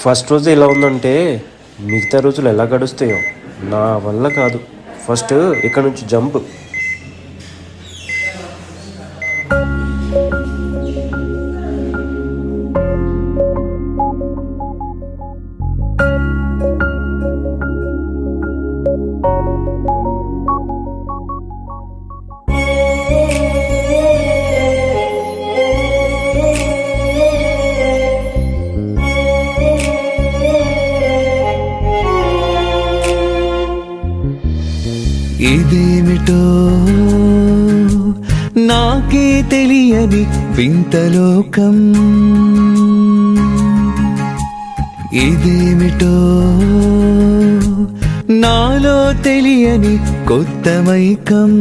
first రోజు ఎలా ఉందంటే మిగతా రోజులు ఎలా గడుస్తాయో నా వల్ల కాదు ఫస్ట్ ఇక్కడ నుంచి జంప్ ఇదేమిటో నాకే తెలియని వింతలోకం ఇదేమిటో నాలో తెలియని కొత్త మైకం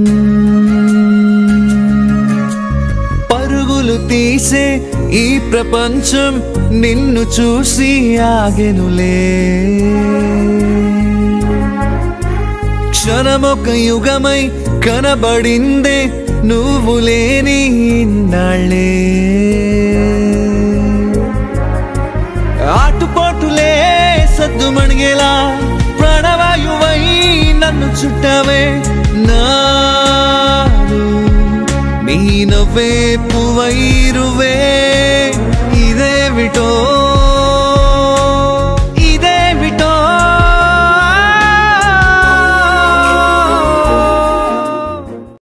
పరుగులు తీసే ఈ ప్రపంచం నిన్ను చూసి ఆగెనులే క్షణమొక యుగమై కనబడిందే నువ్వు లేని ఇన్నాళ్ళే ఆటుపోటులే సద్దు మణిగేలా ప్రాణవాయువై నన్ను చుట్టవే నాను నీ నవ్వే పువ్వై